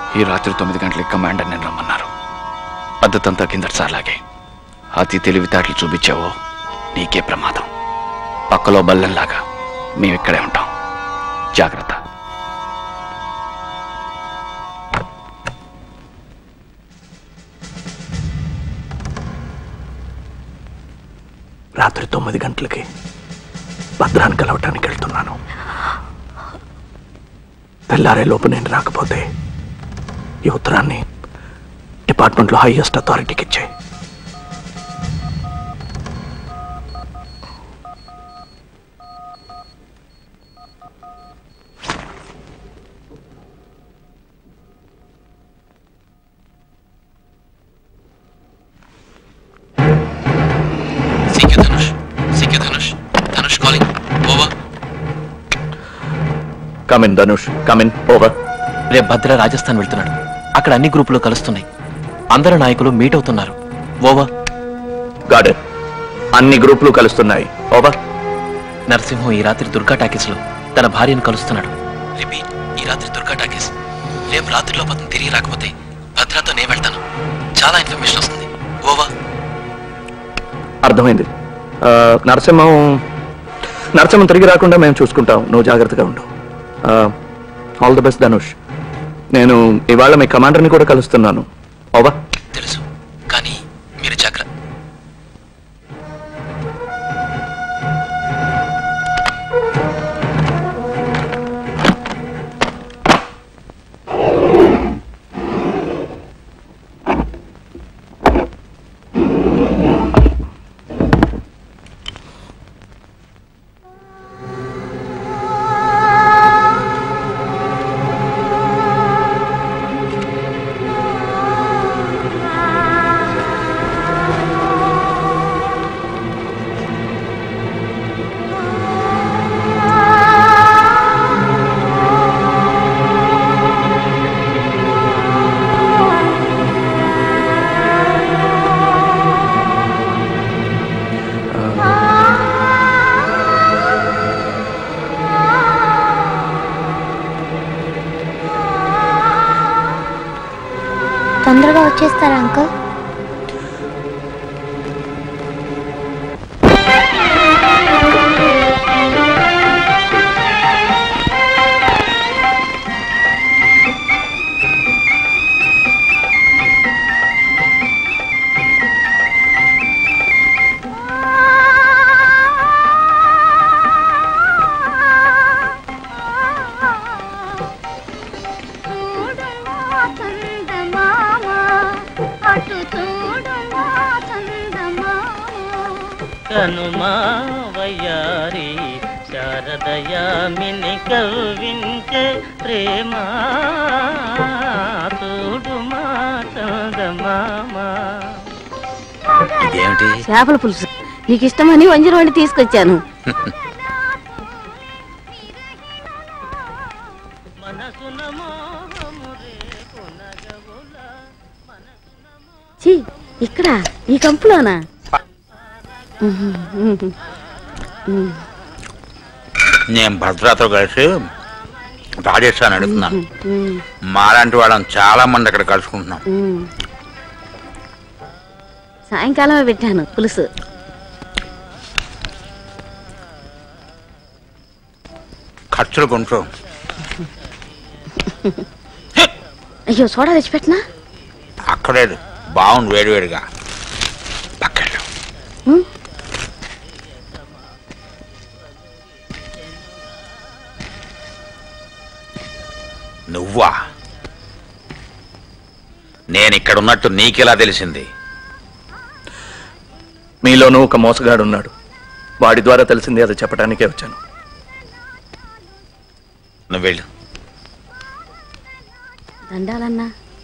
ఈ రాత్రి తొమ్మిది గంటలకి కమాండర్ నేను రమ్మన్నారు పద్ధతంతా కిందటిసార్లాగే అతి తెలివితేటలు చూపించావో నీకే ప్రమాదం పక్కలో బల్లంలాగా మేము ఇక్కడే ఉంటాం జాగ్రత్త రాత్రి తొమ్మిది గంటలకి భద్రాన్ని కలవటానికి వెళ్తున్నాను తెల్లారే లోపు నేను రాకపోతే ఈ ఉత్తరాన్ని డిపార్ట్మెంట్లో హైయెస్ట్ అథారిటీకి ఇచ్చాయి CK Dhanush CK Dhanush Dhanush calling over come in Dhanush come in over రేపు భద్ర రాజస్థాన్ వెళ్తున్నాడు అక్కడ అన్ని గ్రూపులు కలుస్తున్నాయి అందరు నాయకులు మీట్ అవుతున్నారు ఓవర్ గాడ్ అన్ని గ్రూపులు కలుస్తున్నాయి ఓవర్ నరసింహం ఈ రాత్రి దుర్గా టాకీస్ లో తన భార్యను కలుస్తున్నాడు రిపీట్ ఈ రాత్రి దుర్గా టాకీస్ రేపు రాత్రిలో అతను తిరిగి రాకపోతే భద్రతో నేను వెళ్తాను చాలా ఇన్ఫర్మేషన్ వస్తుంది ఓవర్ అర్థమైంది ఆ, నరసింహం నరసింహం తిరిగి రాకుండా మేము చూసుకుంటాం నువ్వు జాగ్రత్తగా ఉండు ఆల్ ది బెస్ట్ ధనుష్ నేను ఇవాళ మీ కమాండర్ని కూడా కలుస్తున్నాను ఓవర్ తెలుసు కానీ మీరు జాగ్రత్త తొందరగా వచ్చేస్తారా అంకుల్ కనుమా వయ్యారి శారదయామిని కవ్వించే ప్రేమ చూడుమా చందమామా ఇదేమిటి చేపల పులుసు నీకు ఇష్టమని వంజరం వండి తీసుకొచ్చాను మనసున మోహము రేపు నగవుల ఛీ, ఇక్కడ ఈ కంపులోనా నేను భద్రతో కలిసి రాజస్థాన్ అడుగుతున్నాను మాలాంటి వాళ్ళని చాలా మంది అక్కడ కలుసుకుంటున్నాం సాయంకాలమే పెట్టాను పులుసు ఖర్చులు కొంటూ అయ్యో సోడా తెచ్చిపెట్టినా అక్కడే బాగుంది వేడివేడిగా పక్కన ఉమ్. నువ్వా నేను ఇక్కడ ఉన్నట్టు నీకెలా తెలిసింది మీలోనూ ఒక మోసగాడు ఉన్నాడు వాడి ద్వారా తెలిసింది అది చెప్పడానికే వచ్చాను నువ్వు వెళ్ళు దండాలన్నా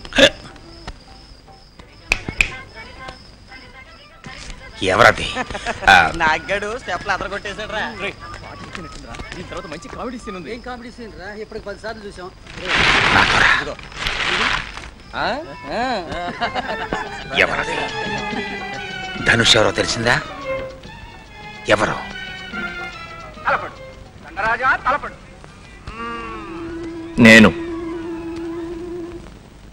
ఎవరది ఆ, నాగడు స్టెప్లు అదర కొట్టేశాడు రా దీని తర్వాత మంచి కామెడీ సీన్ ఉంది ఏం కామెడీ సీన్ రా ఇప్పటికి పది సార్లు చూసాం ఎవరది ధనుష్ ఎవరో తెలిసిందా ఎవరు తలపడు దండరాజా తలపడు నేను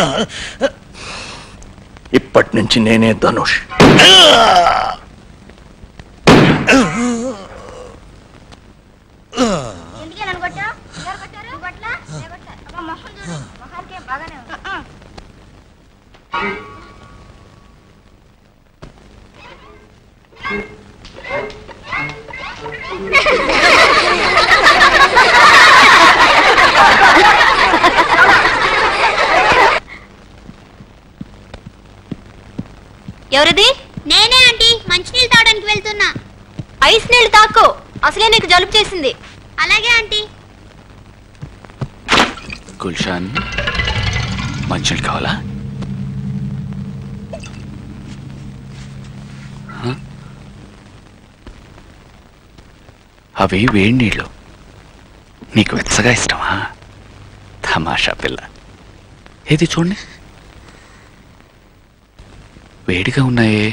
ఇప్పటి నుంచి నేనే ధనుష్ ఎందుకే నన్ను కొట్టావు ఎవరు కొట్టారు నువ్వు కొట్టలా? నేను కొట్టా. అబ్బా, మొహం చూడు మొహానికి ఏం బాగానే ఉంది ఎవరిది నేనే ఆంటీ మంచినీళ్ళు తాగడానికి వెళ్తున్నా ఐస్ నీళ్ళు తాక్కో అసలే నీకు జలుబు చేసింది అలాగే ఆంటీ గుల్షాన్ మంచులు కావాలా హ? అవి వేడి నీళ్ళు నీకు వెచ్చగా ఇష్టమా తమాషా పిల్ల ఏది చూడండి వేడిగా ఉన్నాయే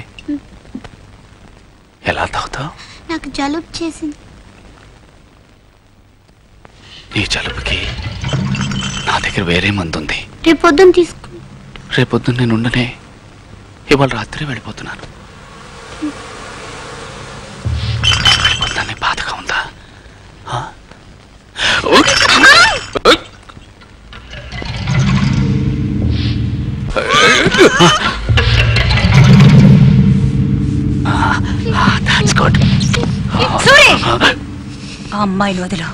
ఎలా తాగుతావు నాకు జలుబు చేసింది నీ జలుబుకి నా దగ్గర వేరే మందు ఉంది రేపు పొద్దున్న తీసుకు రేపొద్దున నేను ఉండనే ఇవాళ రాత్రి వెళ్ళిపోతున్నాను నేను వెళ్ళిపోతానని బాధగా ఉందా ఆ? ఓయ్! ఓయ్! దాట్స్ గుడ్ సూరి ఆ అమ్మాయిని వదిలు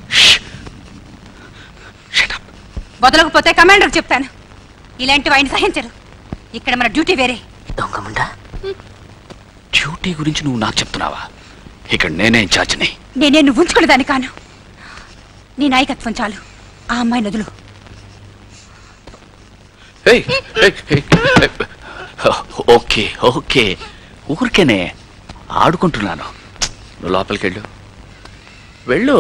వదలకపోతే కమాండర్ చెప్తాను ఇలాంటి వాడిని సహించరు ఇక్కడ మన డ్యూటీ వేరే దొంగముండా డ్యూటీ గురించి నువ్వు నాకు చెప్తున్నావా ఇక్కడ నేనే ఇన్ఛార్జిని నేనే నువ్వు ఉంచుకునే దాన్ని కాను నీ నాయకత్వం చాలు ఆ అమ్మాయిని వదులు ఏయ్, ఏయ్, ఏయ్, ఏయ్. ఓకే ఓకే ఊరికేనే ఆడుకుంటున్నాను నువ్వు లోపలికి వెళ్ళు వెళ్ళు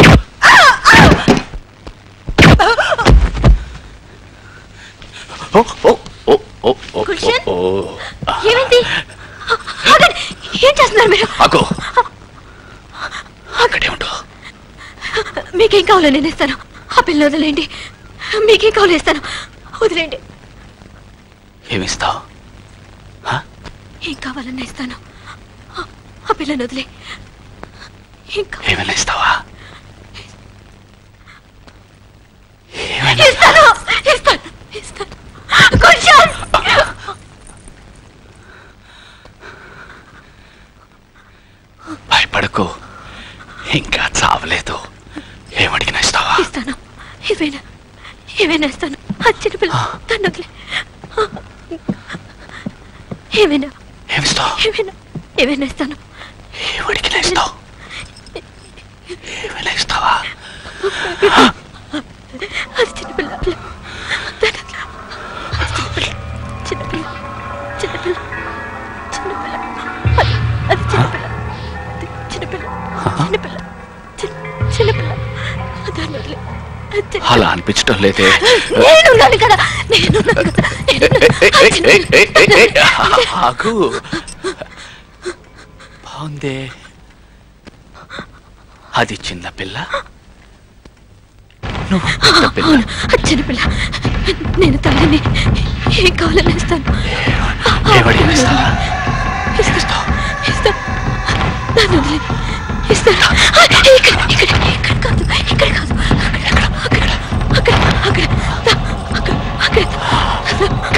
ఓ, ఓ, ఓ, ఓ, ఓ, గుల్షన్? ఓ, ఓ. ఏమైంది ఆగండి. ఏం చేస్తున్నారు మీరు ఆగు అక్కడే ఉండు మీకేం కావాలో నేను ఇస్తాను ఆ పిల్ల వదిలేండి మీకేం కావాలో ఇస్తాను వదిలేండి ఏమిస్తావు ఏం కావాలన్నా ఇస్తాను ఆ- ఆ పిల్లని వదిలే ఏం కావాలి ఏమైనా ఇస్తావా ఇస్తాను ఇస్తాను ఇస్తాను గుల్షన్ భయపడకు ఇంకా చావలేదు ఏమడిగినా ఇస్తావా ఇస్తాను ఏమైనా ఏమైనా ఇస్తాను ఆ చిన్నపిల్ల తను వదిలే ఏమైనా ఏమిస్తావు ఏమైనా ఏమైనా ఇస్తాను ఏమడిగినా ఇస్తావు ఏమైనా ఇస్తావా అది చిన్నపిల్ల తను వదిలే. అది చిన్నపిల్ల చిన్నపిల్ల చిన్నపిల్ల చిన్నపిల్ల అది- అది చిన్నపిల్ల అది చిన్నపిల్ల చిన్నపిల్ల చిన్న- చిన్నపిల్ల దాన్ని వదిలే అది చిన్నపిల్ల. అలా అనిపించడం లేదే నేనున్నాను కదా నేనున్నాను కదా నేనున్నాను. అది చిన్నపిల్ల. ఆగు బాగుందే అది చిన్న పిల్ల నువ్వు పెద్ద పిల్ల అవును అది చిన్నపిల్ల నేను తల్లిని ఏం కావాలని ఇస్తాను ఏమడిగినా ఇస్తావా ఇస్తాను ఇస్తాను నన్ను వదిలే ఇస్తాను ఆ, ఇక్కడ ఇక్కడ ఇక్కడ కాదు ఇక్కడ కాదు అక్కడ అక్కడ అక్కడ అక్కడ దా, అక్కడ అక్కడ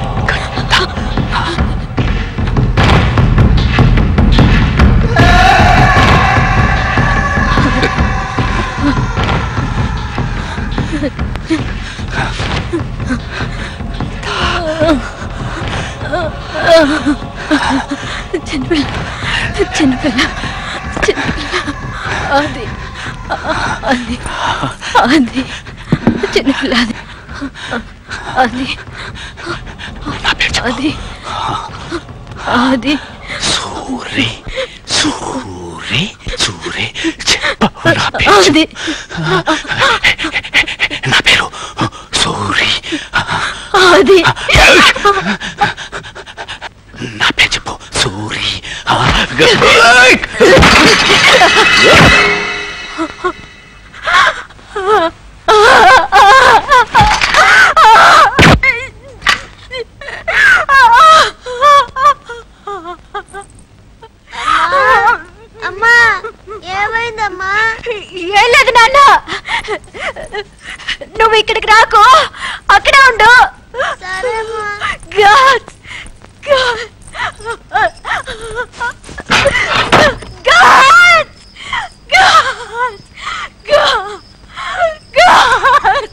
చిన్నపిల్ల చిన్నపిల్ల చిన్నపిల్ల అది అది అది చిన్నపిల్ల అది అది అది అది సూరి సూరి సూరి చెప్పు నా పేరు అది నా పేరు సూరి అది నా పేరు చెప్పు సూరి ఏం లేదు నాన్న నువ్వు ఇక్కడికి రాకు అక్కడే ఉండు god god god god god god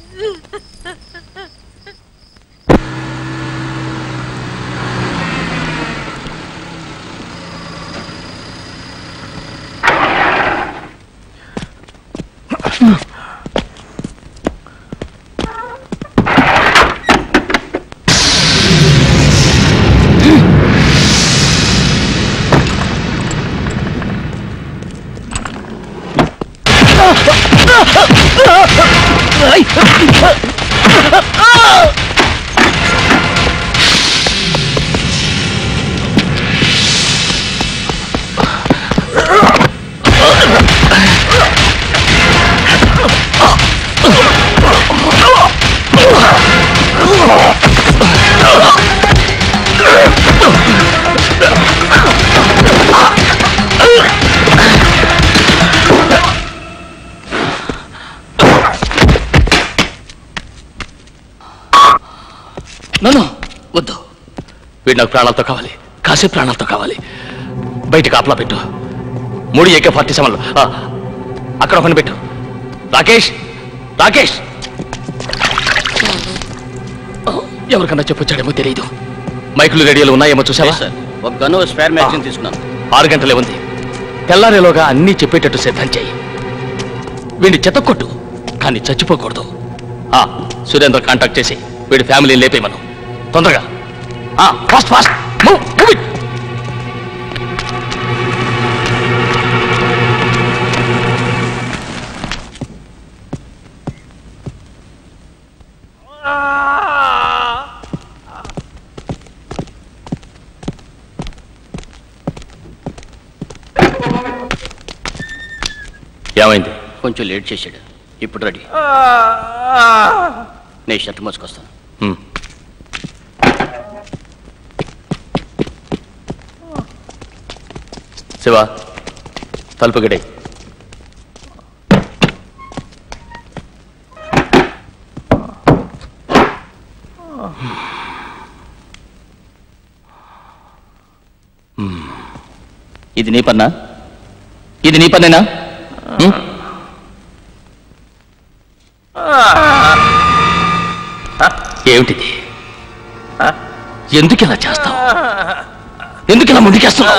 నన్ను వద్దు వీడు నాకు ప్రాణాలతో కావాలి కాసేపు ప్రాణాలతో కావాలి బయటికి ఆపలా పెట్టు మూడు ఏకే ఫార్టీ సెవెన్లు ఆ, అక్కడ ఒకని పెట్టు రాకేష్ రాకేష్ ఆ, ఎవరికన్నా చెప్పొచ్చాడేమో తెలియదు మైకులు రేడియోలు ఉన్నాయేమో చూసావా సార్ ఒక గన్ను స్పేర్ మ్యాగజైన్ తీసుకున్నాను ఆరు గంటలే ఉంది తెల్లారేలోగా అన్నీ చెప్పేటట్టు సిద్ధం చేయి వీడిని చెతక్కొట్టు కానీ చచ్చిపోకూడదు ఆ సురేంద్ర కాంటాక్ట్ చేసి వీడి ఫ్యామిలీని లేపేయమను తొందరగా ఆ fast fast move move it ఏమైంది కొంచెం లేట్ చేశాడు ఇప్పుడు రెడీ నేను షర్ట్ మోసుకొస్తాను హ్మ్. శివ తలుపు గడి ఇది నీ పన్నా ఇది నీ పన్నేనా హ్మ్? ఏమిటిది ఎందుకు ఇలా చేస్తావు ఎందుకు ఇలా ముందుకేస్తున్నావు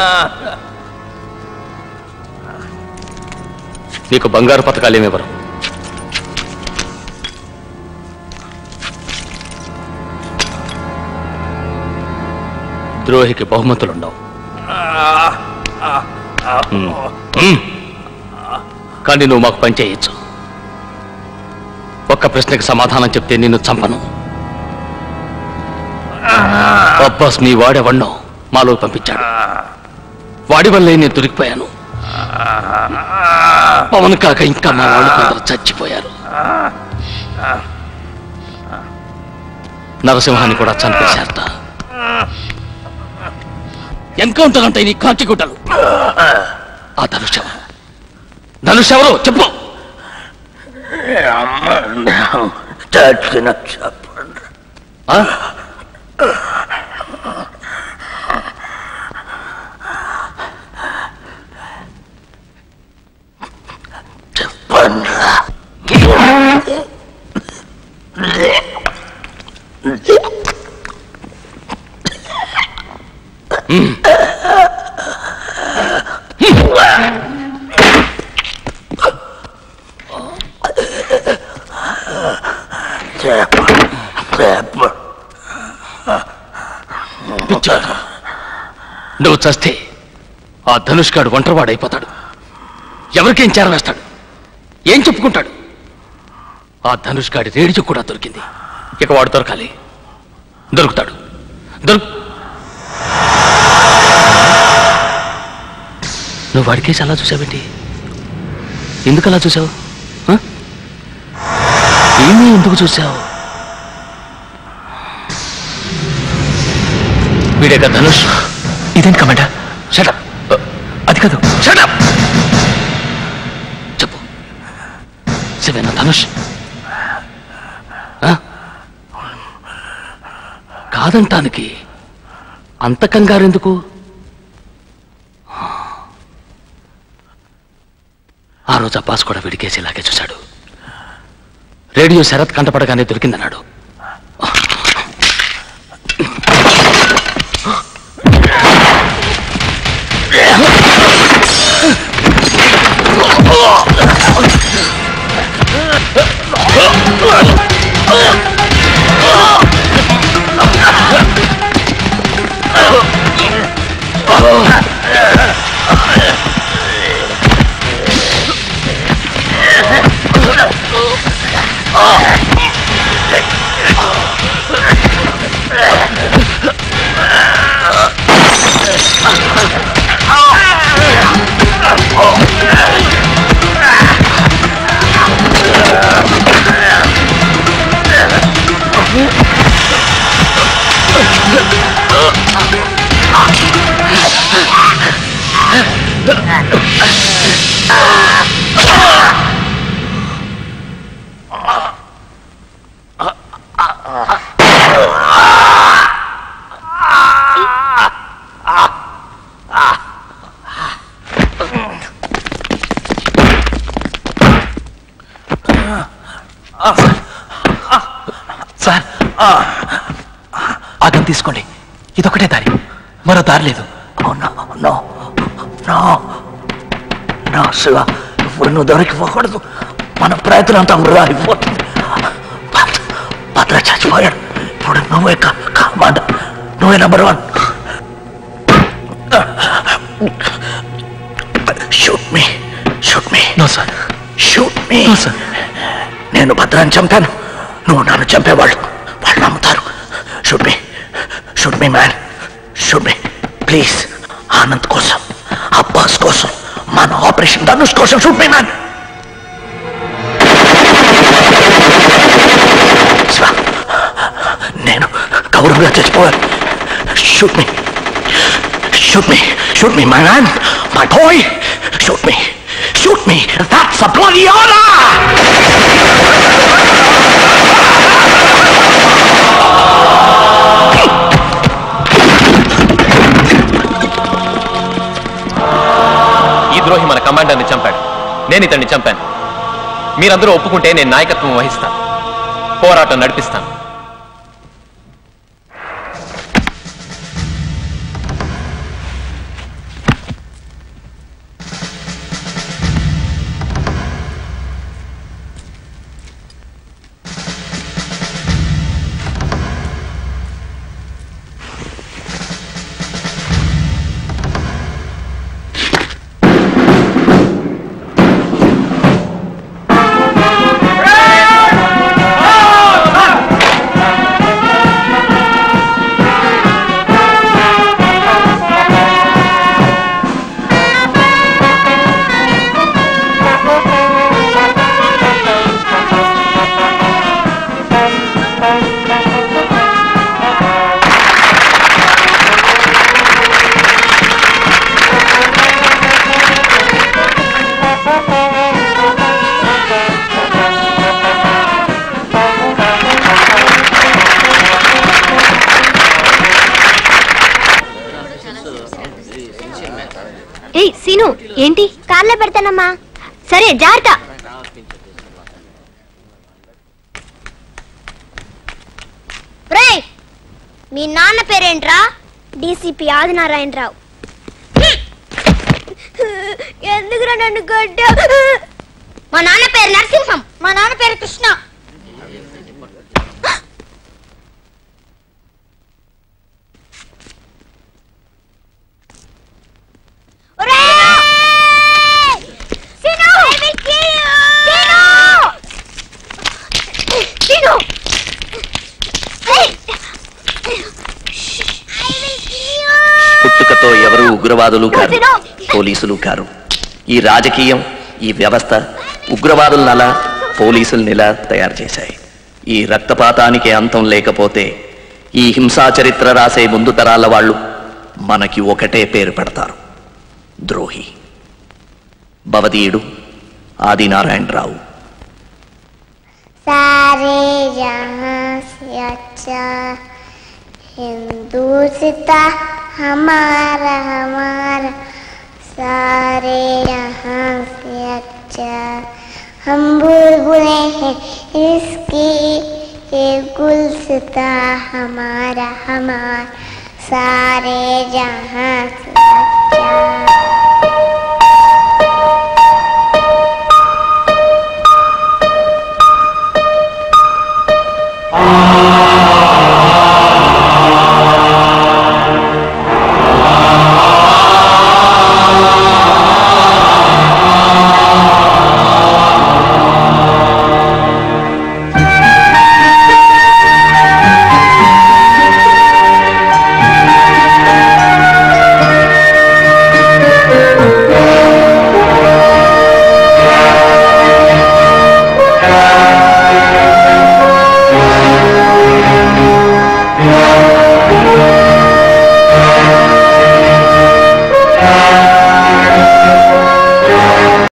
నీకు బంగారు పథకాలు ఏమివ్వరు ద్రోహికి బహుమతులుండవు హ్మ్. హ్మ్. కానీ నువ్వు మాకు పని చేయొచ్చు ఒక్క ప్రశ్నకి సమాధానం చెప్తే నిన్ను చంపను అబ్బాస్ మీ వాడెవన్నో మాలో పంపించాడు వాడి వల్లే నేను దొరికిపోయాను పవన్ కాక ఇంకా మా వాళ్ళు కొందరు చచ్చిపోయారు నరసింహాన్ని కూడా చంపేశారట ఎన్కౌంటర్ అంటే నీ కాకి గుడ్డలు ఆ ధనుష్ ఎవరు ధనుష్ ఎవరు చెప్పు చచ్చిన చెప్పండి ఆ? చెప్పండి చెప్పండి చెప్పండి పిచ్చోడు. నువ్వు చస్తే ఆ ధనుష్ గాడు ఒంటరివాడైపోతాడు ఎవరికేం చేరవేస్తాడు ఏం చెప్పుకుంటాడు ఆ ధనుష్ గాడి రేడియో కూడా దొరికింది ఇక వాడు దొరకాలి దొరుకుతాడు దొరుకు నువ్వు వాడికేసి అలా చూసావేంటి ఎందుకు అలా చూసావు ఆ? ఏమీ ఎందుకు చూసావు వీడేగా ధనుష్ ఇదేంటి కమాండర్ షటప్ అది కాదు షటప్ నిజమేనా ధనుష్ ఆ? కాదంటానికి అంత కంగారెందుకు ఆ రోజు అబ్బాస్ కూడా విడికేసి ఇలాగే చూశాడు రేడియో శరత్ కంటపడగానే దొరికిందన్నాడు సార్ ఆగం తీసుకోండి ఇదొకటే దారి మరో దారి లేదు నో నో నో శివ ఇప్పుడు నువ్వు దొరికిపోకూడదు మన ప్రయత్నం అంతా వృధా అయిపోతుంది భద్ర- భద్ర చచ్చిపోయాడు ఇప్పుడు నువ్వే కామాండ నువ్వే number one shoot me shoot me no sir shoot me no sir నేను భద్రాన్ని చంపాను నువ్వు నన్ను చంపేవాళ్ళు వాళ్ళు నమ్ముతారు shoot me shoot me man shoot me please Anand కోసం అబ్బాస్ కోసం మన ఆపరేషన్ ధనుష్ కోసం షూట్ మీ మ్యాన్ శివ నేను గౌరవంగా చచ్చిపోవాలి shoot me shoot me shoot me my man my boy shoot me shoot me that's a bloody order ఈ ద్రోహి మన కమాండర్ని చంపాడు నేను ఇతన్ని చంపాను మీరందరూ ఒప్పుకుంటే నేను నాయకత్వం వహిస్తాను పోరాటం నడిపిస్తాను ఏయ్ సీను ఏంటి కార్లో పెడతానమ్మా సరే జాగ్రత్త రేయ్ మీ నాన్న పేరేంట్రా డీసీపీ ఆదినారాయణరావు ఎందుకురా నన్ను కొట్టా మా నాన్న పేరు నరసింహం మా నాన్న పేరు కృష్ణ ఒరేయ్! సీను! సీను! సీను! ఏయ్! పుట్టుకతో ఎవరు ఉగ్రవాదులు కారు పోలీసులు కారు ఈ రాజకీయం ఈ వ్యవస్థ ఉగ్రవాదులను అలా పోలీసుల్ని ఇలా తయారు చేశాయి ఈ రక్తపాతానికి అంతం లేకపోతే ఈ హింసా చరిత్ర రాసే ముందు తరాల వాళ్ళు మనకి ఒకటే పేరు పెడతారు ద్రోహి భవదీయుడు ఆదినారాయణరావు सारे जहाँ से अच्छा हिंदुस्ता हमारा हमारा सारे यहाँ से अच्छा हम बुलबुले हैं इसकी ये गुलसिता हमारा हमारा सारे जहाँ से अच्छा